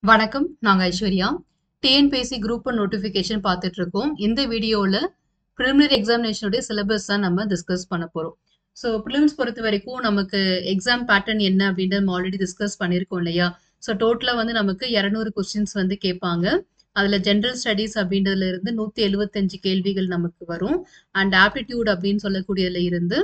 வணக்கம். நாங்க Aishwarya. TNPSC group one notification பார்த்துட்டு இருக்கோம். இந்த வீடியோல பிரிலிமினரி எக்ஸாமினேஷனுடைய சிலபஸ் தான் நம்ம டிஸ்கஸ் பண்ண போறோம். ஸோ பிலிம்ஸ் பொறுத்தவரைக்கும் நமக்கு எக்ஸாம் பேட்டர்ன் என்ன அப்படின்றத நம்ம ஆல்ரெடி டிஸ்கஸ் பண்ணியிருக்கோம் இல்லையா? ஸோ டோட்டலா வந்து நமக்கு 200 கொஸ்டின்ஸ் வந்து கேட்பாங்க. அதுல ஜெனரல் ஸ்டடீஸ் அப்படின்றதுல இருந்து 175 கேள்விகள் நமக்கு வரும். அண்ட் ஆப்டிட்யூட் அப்படின்னு சொல்லக்கூடியதுல இருந்து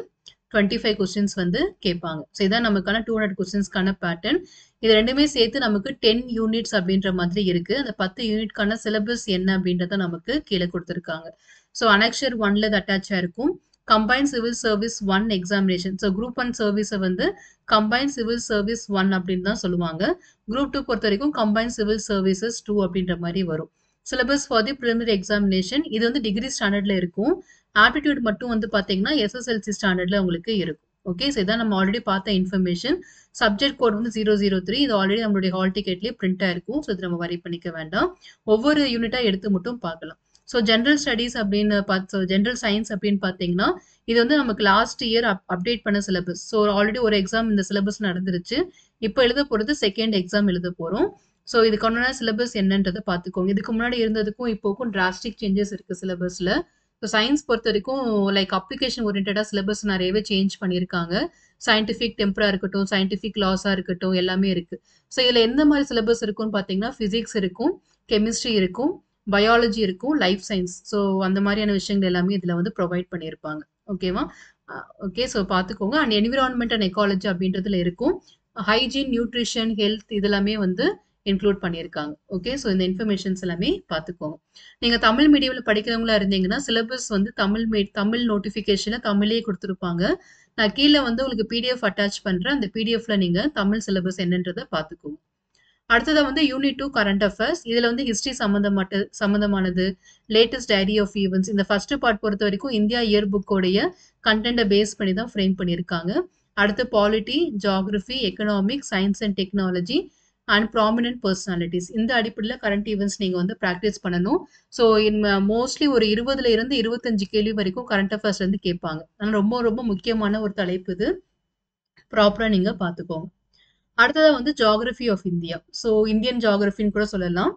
25 கொஸ்டின்ஸ் வந்து கேட்பாங்க. ஸோ இதான் நமக்கான 200 கொஸ்டின்ஸ்க்கான பேட்டர்ன். இது 2மே சேர்த்து நமக்கு 10 யூனிட்ஸ் அப்படின்ற மாதிரி இருக்கு. அந்த 10 யூனிட்க்கான சிலபஸ் என்ன அப்படின்றத நமக்கு கீழ குடுத்திருக்காங்க. ஸோ அனெக்ஷர் 1ல இது அட்டாச் ஆயிருக்கும். Combined civil service 1 examination. So group 1 service வந்து கம்பைன்ட் சிவில் சர்வீஸ் 1 அப்படின்னு தான் சொல்லுவாங்க. குரூப் 2 பொறுத்தவரைக்கும் கம்பைன்ட் சிவில் சர்வீசஸ் 2 அப்படின்ற மாரி வரும். Syllabus for the preliminary examination இது வந்து டிகிரி ஸ்டாண்டர்ட்ல இருக்கும். ஆப்டிட்யூட் மட்டும் வந்து பார்த்தீங்கன்னா, எஸ்எஸ்எல்சி ஸ்டாண்டர்ட்ல உங்களுக்கு இருக்கும். ஓகே. ஸோ இதான் நம்ம ஆல்ரெடி பார்த்த இன்ஃபர்மேஷன். சப்ஜெக்ட் கோட் வந்து 003 இது ஆல்ரெடி நம்மளுடைய ஹால் டிக்கெட்லயே பிரிண்ட் ஆயிருக்கும். ஸோ இது நம்ம வொரி பண்ணிக்க வேண்டாம். ஒவ்வொரு யூனிட்டா எடுத்து மட்டும் பார்க்கலாம். ஸோ ஜெனரல் ஸ்டடீஸ் அப்படின்னு பாத் ஸோ ஜெனரல் சயன்ஸ் அப்படின்னு பார்த்தீங்கன்னா, இது வந்து நமக்கு லாஸ்ட் இயர் அப் அப்டேட் பண்ண சிலபஸ். ஸோ ஆல்ரெடி ஒரு எக்ஸாம் இந்த சிலபஸ் நடந்துருச்சு. இப்ப எழுத போறது செகண்ட் எக்ஸாம் எழுத போறோம். ஸோ இதுக்கான சிலபஸ் என்னன்றத பார்த்துக்கோங்க. இதுக்கு முன்னாடி இருந்ததுக்கும் இப்போக்கும் டிராஸ்டிக் சேஞ்சஸ் இருக்கு சிலபஸ்ல. ஸோ சயன்ஸ் பொறுத்தவரைக்கும் லைக் அப்ளிகேஷன் ஓரியன்டடா சிலபஸ் நெறையவே சேஞ்ச் பண்ணியிருக்காங்க. சயன்டிஃபிக் டெம்பரா இருக்கட்டும், சயன்டிஃபிக் லாஸா இருக்கட்டும் எல்லாமே இருக்கு. ஸோ இதுல எந்த மாரி சிலபஸ் இருக்கும்னு பார்த்தீங்கன்னா, பிசிக்ஸ் இருக்கும், கெமிஸ்ட்ரி இருக்கும், பயாலஜி இருக்கும், லைஃப் சயன்ஸ். ஸோ அந்த மாரியான விஷயங்கள் எல்லாமே இதுல வந்து புரொவைட் பண்ணியிருப்பாங்க. ஓகேவா? Uh okay. ஸோ பார்த்துக்கோங்க. அண்ட் என்விரான்மென்ட் அண்ட் எக்காலஜி அப்படின்றதுல இருக்கும். ஹைஜீன், நியூட்ரிஷன், ஹெல்த் இது எல்லாமே வந்து இன்க்ளூட் பண்ணியிருக்காங்க. ஓகே. ஸோ இந்த இன்ஃபர்மேஷன்ஸ் எல்லாமே பார்த்துக்கோங்க. நீங்க தமிழ் மீடியம்ல படிக்கிறவங்களா இருந்தீங்கன்னா, சிலபஸ் வந்து தமிழ் மீ தமிழ் நோட்டிஃபிகேஷன்ல தமிழ்லயே குடுத்திருப்பாங்க. நான் கீழ வந்து உங்களுக்கு பிடிஎஃப் அட்டாச் பண்றேன். அந்த பிடிஎஃப்ல நீங்க தமிழ் சிலபஸ் என்னன்றத பார்த்துக்கோங்க. அடுத்ததா வந்து யூனிட் 2 கரண்ட் அஃபேர்ஸ். இதுல வந்து ஹிஸ்டரி சம்மந்தமட்ட சம்மந்தமானது, லேட்டஸ்ட் டைரி ஆஃப் ஈவென்ட்ஸ் இந்த ஃபர்ஸ்ட் பார்ட் பொறுத்தவரைக்கும் இந்தியா இயர் புக்கோடைய கன்டென்ட்ட பேஸ் பண்ணி தான் ஃப்ரேம் பண்ணியிருக்காங்க. அடுத்து polity, geography, economics, science and technology and prominent personalities இந்த அடிப்படையில கரண்ட் ஈவென்ட்ஸ் நீங்க வந்து பிராக்டிஸ் பண்ணணும். ஸோ இன் மோஸ்ட்லி ஒரு 20ல இருந்து 25 கேள்வி வரைக்கும் கரண்ட் அஃபேர்ஸ்ல இருந்து கேட்பாங்க. அதனால ரொம்ப ரொம்ப முக்கியமான ஒரு தலைப்பு இது. ப்ராப்பரா நீங்க பார்த்துக்கோங்க. அடுத்ததா வந்து geography of India. So Indian ஜியோகிராஃபின்னு கூட சொல்லலாம்.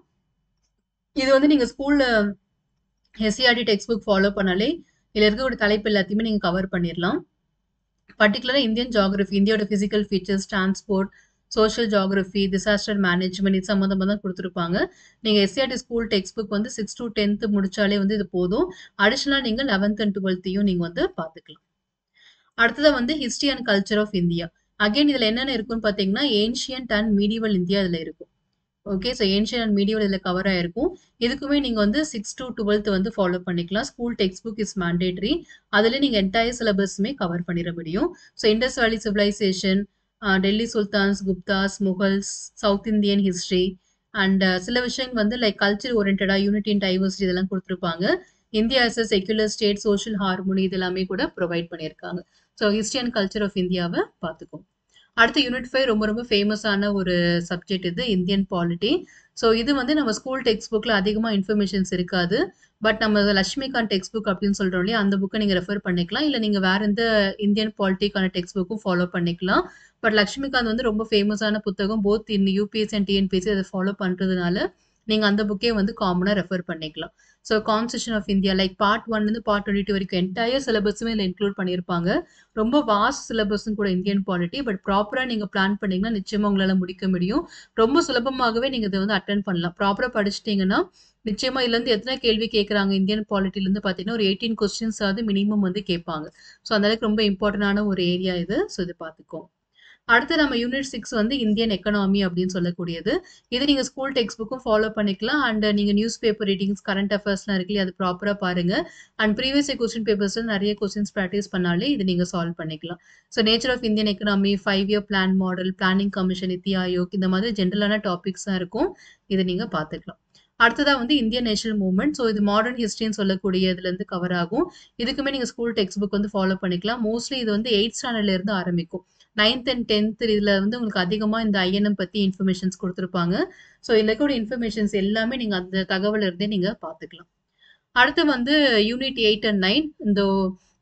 இது வந்து நீங்க ஸ்கூல்ல எஸ்சிஆர்டி டெக்ஸ்ட் புக் ஃபாலோ பண்ணாலே, இதுல இருக்கக்கூடிய தலைப்பு எல்லாத்தையுமே நீங்க கவர் பண்ணிறலாம். பர்ட்டிகுலரா இந்தியன் ஜியோகிராஃபி இந்தியாவோட physical features, transport, social geography, disaster management இது சம்மந்தமா தான் குடுத்திருப்பாங்க. நீங்க எஸ்சிஆர்டி ஸ்கூல் டெக்ஸ்ட் புக் வந்து 6 டூ 10த் முடிச்சாலே வந்து இது போதும். அடிஷனலா நீங்க 11த் அண்ட் 12த்தையும் நீங்க வந்து பார்த்துக்கலாம். அடுத்ததா வந்து history and culture of India. Again இதுல என்னென்ன இருக்கும்னு பார்த்தீங்கன்னா, ஏன்ஷியன்ட் அண்ட் மீடிவல் இந்தியா இதுல இருக்கும். Okay. So ancient and medieval இதுல கவர் ஆயிருக்கும். இதுக்குமே நீங்க வந்து 6 டூ 12த் வந்து ஃபாலோ பண்ணிக்கலாம். School text book is mandatory. அதுல நீங்க என்டயர் சிலபஸுமே கவர் பண்ணிற முடியும். So Indus valley civilisation, uh Delhi sultans, Guptas, Mughals, south Indian history and சில விஷயங்கள் வந்து லைக் கல்ச்சர் ஓரியன்டடா யூனிட்டி அண்ட் டைவர்சிட்டி இதெல்லாம் குடுத்திருப்பாங்க. India as a secular state, social harmony இது எல்லாமே கூட புரொவைட் பண்ணியிருக்காங்க. So history and culture of இந்தியாவ பார்த்துக்கோங்க. அடுத்து யூனிட் 5 ரொம்ப ரொம்ப ஃபேமஸான ஒரு சப்ஜெக்ட் இது இந்தியன் பாலிட்டி. ஸோ இது வந்து நம்ம ஸ்கூல் டெக்ஸ்ட் புக்ல அதிகமா இன்ஃபர்மேஷன்ஸ் இருக்காது. பட் நம்ம லட்சுமிகாந்த் டெக்ஸ்ட் புக் அப்படின்னு சொல்றோம் இல்லையா? அந்த புக்க நீங்க ரெஃபர் பண்ணிக்கலாம். இல்ல நீங்க வேற எந்த இந்தியன் பாலிட்டிக்கான டெக்ஸ்ட் புக்கும் ஃபாலோ பண்ணிக்கலாம். பட் லட்சுமிகாந்த் வந்து ரொம்ப ஃபேமஸான புத்தகம். Both in UPSC and TNPSC அத ஃபாலோ பண்றதுனால, நீங்க அந்த புக்கே வந்து காமனா ரெஃபர் பண்ணிக்கலாம். So constitution of India like part 1லேருந்து பார்ட் 22 வரைக்கும் என்டயர் சிலபஸுமே இதுல இன்க்ளூட் பண்ணியிருப்பாங்க. ரொம்ப வாஸ்ட் சிலபஸும் கூட இந்தியன் பாலிட்டி. பட் ப்ராப்பரா நீங்க பிளான் பண்ணீங்கன்னா, நிச்சயமா உங்களால முடிக்க முடியும். ரொம்ப சுலபமாகவே நீங்க இத வந்து அட்டெண்ட் பண்ணலாம். ப்ராப்பரா படிச்சுட்டீங்கன்னா, நிச்சயமா இதுலருந்து எத்தன கேள்வி கேட்கறாங்க இந்தியன் பாலிட்டிலருந்து பார்த்தீங்கன்னா, ஒரு 18 கொஸ்டின்ஸாவது மினிமம் வந்து கேட்பாங்க. ஸோ அந்த அளவுக்கு ரொம்ப இம்பார்ட்டன்டான ஒரு ஏரியா இது. ஸோ இத பார்த்துக்கோங்க. அடுத்து நம்ம யூனிட் 6 வந்து இந்தியன் எக்கனாமி அப்படின்னு சொல்லக்கூடியது. இது நீங்க ஸ்கூல் டெக்ஸ்ட் புக்கும் ஃபாலோ பண்ணிக்கலாம். அண்ட் நீங்க நியூஸ் பேப்பர் ரீடிங்ஸ், கரண்ட் அஃபேர்ஸ்லாம் இருக்கு இல்லையா? அது ப்ராப்பரா பாருங்க. அண்ட் ப்ரீவியஸ் இயர் கொஸ்டின் பேப்பர்ஸ்ல நெறைய கொஸ்டின்ஸ் பிராக்டிஸ் பண்ணாலே இது நீங்க சால்வ் பண்ணிக்கலாம். So nature of Indian economy, 5 year plan model, planning commission, NITI Aayog இந்த மாதிரி ஜெனரலான டாபிக்ஸ் தான் இருக்கும். இத நீங்க பார்த்துக்கலாம். அடுத்ததா வந்து இந்தியன் நேஷனல் மூவ்மெண்ட். ஸோ இது மாடர்ன் ஹிஸ்டரின்னு சொல்லக்கூடிய இதுலருந்து கவர் ஆகும். இதுக்குமே நீங்க ஸ்கூல் டெக்ஸ்ட் புக் வந்து ஃபாலோ பண்ணிக்கலாம். மோஸ்ட்லி இது வந்து 8த் ஸ்டாண்டர்ட்ல இருந்து ஆரம்பிக்கும். 9த் அண்ட் 10த் இதுல வந்து உங்களுக்கு அதிகமா இந்த ஐஎன்எம் பத்தி இன்ஃபர்மேஷன்ஸ் குடுத்திருப்பாங்க. ஸோ இதுல இருக்கக்கூடிய இன்ஃபர்மேஷன்ஸ் எல்லாமே நீங்க அந்த தகவல்ல இருந்தே நீங்க பார்த்துக்கலாம். அடுத்து வந்து யூனிட் 8 அண்ட் 9 இந்த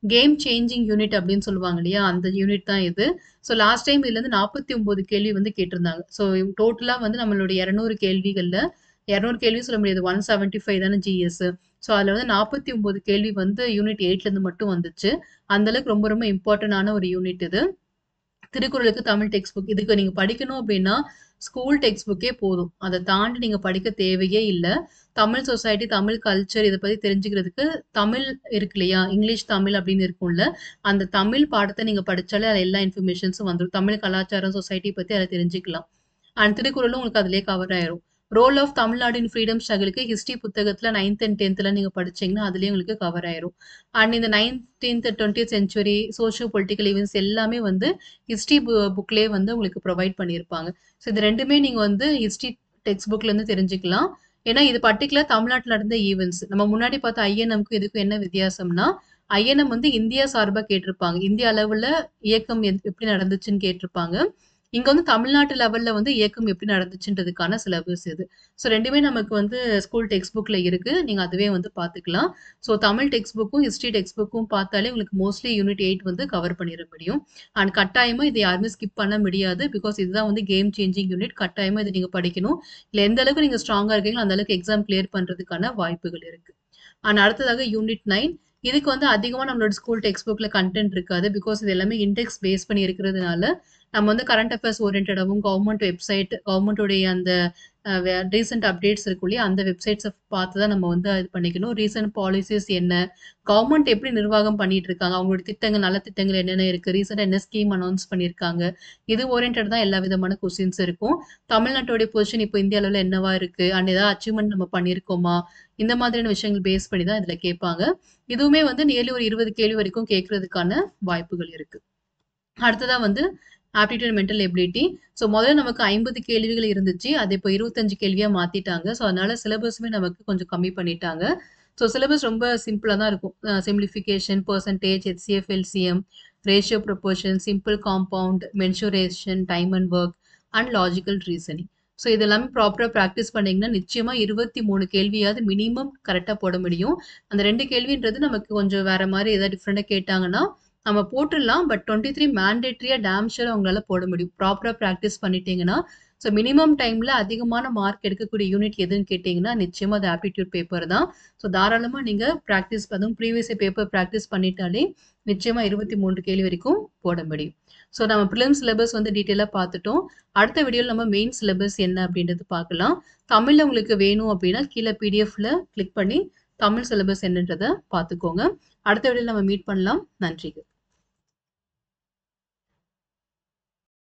கேம் சேஞ்சிங் யூனிட் அப்படின்னு சொல்லுவாங்க இல்லையா அந்த யூனிட் தான் இது ஸோ லாஸ்ட் டைம் இதுல இருந்து நாற்பத்தி ஒன்பது கேள்வி வந்து கேட்டிருந்தாங்க ஸோ டோட்டலா வந்து நம்மளுடைய இரநூறு கேள்விகள்ல இரநூறு கேள்வி சொல்ல முடியாது ஒன் செவன்ட்டி ஃபைவ் தானே ஜிஎஸ் ஸோ அதில் வந்து நாற்பத்தி ஒன்பது கேள்வி வந்து யூனிட் எயிட்லேருந்து மட்டும் வந்துச்சு அந்த அளவுக்கு ரொம்ப ரொம்ப இம்பார்ட்டண்டான ஒரு யூனிட் இது திருக்குறளுக்கு தமிழ் டெக்ஸ்ட் புக் இதுக்கு நீங்க படிக்கணும் அப்படின்னா ஸ்கூல் டெக்ஸ்ட் புக்கே போதும் அதை தாண்டி நீங்க படிக்க தேவையே இல்லை தமிழ் சொசைட்டி தமிழ் கல்ச்சர் இதை பத்தி தெரிஞ்சுக்கிறதுக்கு தமிழ் இருக்கு இல்லையா இங்கிலீஷ் தமிழ் அப்படின்னு இருக்கும்ல அந்த தமிழ் பாடத்தை நீங்க படிச்சாலே அதில் எல்லா இன்ஃபர்மேஷன்ஸும் வந்துடும் தமிழ் கலாச்சாரம் சொசைட்டி பத்தி அதை தெரிஞ்சுக்கலாம் அண்ட் திருக்குறளும் உங்களுக்கு அதிலே கவர் ஆயிரும் role of Tamil Nadu in freedom ஸ்ட்ரகிளுக்கு ஹிஸ்ட்ரி புத்தகத்தில் நைன்த் அண்ட் டென்த்தில் நீங்கள் படிச்சீங்கன்னா அதுலேயே உங்களுக்கு கவர் ஆயிரும் அண்ட் இந்த nineteenth twenty century socio political events எல்லாமே வந்து ஹிஸ்ட்ரி புக்லேயே வந்து உங்களுக்கு ப்ரொவைட் பண்ணியிருப்பாங்க ஸோ இது ரெண்டுமே நீங்கள் வந்து ஹிஸ்ட்ரி டெக்ஸ்ட் புக்லேருந்து தெரிஞ்சுக்கலாம் ஏன்னா இது பர்டிகுலர் தமிழ்நாட்டில் நடந்த ஈவெண்ட்ஸ் நம்ம முன்னாடி பார்த்த ஐஎன்எம்க்கும் இதுக்கும் என்ன வித்தியாசம்னா ஐஎன்எம் வந்து இந்தியா சார்பாக கேட்டிருப்பாங்க இந்திய அளவில் இயக்கம் எத்- எப்படி நடந்துச்சுன்னு கேட்டிருப்பாங்க இங்க வந்து தமிழ்நாட்டு லெவல்ல வந்து இயக்கம் எப்படி நடந்துச்சுன்றதுக்கான சிலபஸ் இது ஸோ ரெண்டுமே நமக்கு வந்து ஸ்கூல் டெக்ஸ்ட் புக்ல இருக்கு நீங்க அதுவே வந்து பார்த்துக்கலாம் ஸோ தமிழ் டெக்ஸ்ட் புக்கும் ஹிஸ்ட்ரி டெக்ஸ்ட் புக்கும் பார்த்தாலே உங்களுக்கு மோஸ்ட்லி யூனிட் எயிட் வந்து கவர் பண்ணிட முடியும் அண்ட் கட்டாயமா இதை யாருமே ஸ்கிப் பண்ண முடியாது பிகாஸ் இதுதான் வந்து கேம் சேஞ்சிங் யூனிட் கட்டாயமா இதை நீங்க படிக்கணும் இல்லை எந்த அளவுக்கு நீங்க ஸ்ட்ராங்கா இருக்கீங்களோ அந்த அளவுக்கு எக்ஸாம் கிளியர் பண்றதுக்கான வாய்ப்புகள் இருக்கு அண்ட் அடுத்ததாக யூனிட் நைன் இதுக்கு வந்து அதிகமாக நம்மளோட ஸ்கூல் டெக்ஸ்ட் புக்ல கண்டென்ட் இருக்காது பிகாஸ் இது எல்லாமே இண்டெக்ஸ் பேஸ் பண்ணி இருக்கிறதுனால நம்ம வந்து கரண்ட் அஃபேர்ஸ் ஓரியன்டாகவும் கவர்மெண்ட் வெப்சைட் கவர்மெண்ட்டோடைய அந்த ரீசெண்ட் அப்டேட்ஸ் இருக்கும் இல்லையா அந்த வெப்சைட்ஸை பார்த்து தான் நம்ம வந்து இது பண்ணிக்கணும் ரீசெண்ட் பாலிசிஸ் என்ன கவர்மெண்ட் எப்படி நிர்வாகம் பண்ணிட்டு இருக்காங்க அவங்களோட திட்டங்கள் நல்ல திட்டங்கள் என்னென்ன இருக்கு ரீசெண்டாக என்ன ஸ்கீம் அனௌன்ஸ் பண்ணியிருக்காங்க இது ஓரியன்ட் தான் எல்லா விதமான கொஸ்டின்ஸ் இருக்கும் தமிழ்நாட்டோடைய பொசிஷன் இப்போ இந்திய அளவில் என்னவா இருக்கு அண்ட் ஏதாவது அச்சீவ்மெண்ட் நம்ம பண்ணியிருக்கோமா இந்த மாதிரியான விஷயங்கள் பேஸ் பண்ணி தான் இதில் கேட்பாங்க இதுவுமே வந்து நியர்லி ஒரு இருபது கேள்வி வரைக்கும் கேட்கறதுக்கான வாய்ப்புகள் இருக்கு அடுத்ததா வந்து ஆப்டிடியூட் மென்டல் எபிலிட்டி ஸோ முதல்ல நமக்கு ஐம்பது கேள்விகள் இருந்துச்சு அதை இப்போ இருபத்தஞ்சு கேள்வியா மாத்திட்டாங்க ஸோ அதனால சிலபஸுமே நமக்கு கொஞ்சம் கம்மி பண்ணிட்டாங்க ஸோ சிலபஸ் ரொம்ப சிம்பிளாக தான் இருக்கும் simplification percentage HCF LCM ratio proportion simple compound mensuration time and work and logical reasoning so இதெல்லாமே ப்ராப்பராக ப்ராக்டிஸ் பண்ணீங்கன்னா நிச்சயமா இருபத்தி மூணு கேள்வியாவது மினிமம் கரெக்டாக போட முடியும் அந்த ரெண்டு கேள்வின்றது நமக்கு கொஞ்சம் வேற மாதிரி ஏதாவது டிஃப்ரெண்டாக கேட்டாங்கன்னா நம்ம போட்டுடலாம் பட் டுவெண்ட்டி த்ரீ மேண்டேட்ரியா டேம் ஷூர் அவங்களால போட முடியும் ப்ராப்பராக ப்ராக்டிஸ் பண்ணிட்டீங்கன்னா ஸோ மினிமம் டைம்ல அதிகமான மார்க் எடுக்கக்கூடிய யூனிட் எதுன்னு கேட்டிங்கன்னா நிச்சயமா அது ஆப்டிடியூட் பேப்பர் தான் ஸோ தாராளமாக நீங்க ப்ராக்டிஸ் அதுவும் ப்ரீவியஸ் பேப்பர் ப்ராக்டிஸ் பண்ணிட்டாலே நிச்சயமா இருபத்தி மூன்று கேள்வி வரைக்கும் போட முடியும் ஸோ நம்ம ப்ரிலிம் சிலபஸ் வந்து டீட்டெயிலாக பார்த்துட்டோம் அடுத்த வீடியோவில் நம்ம மெயின் சிலபஸ் என்ன அப்படின்றது பார்க்கலாம் தமிழில் உங்களுக்கு வேணும் அப்படின்னா கீழே பிடிஎஃப்ல கிளிக் பண்ணி தமிழ் சிலபஸ் என்னன்றதை பார்த்துக்கோங்க அடுத்த வீடியோவில் நம்ம மீட் பண்ணலாம் நன்றிகள்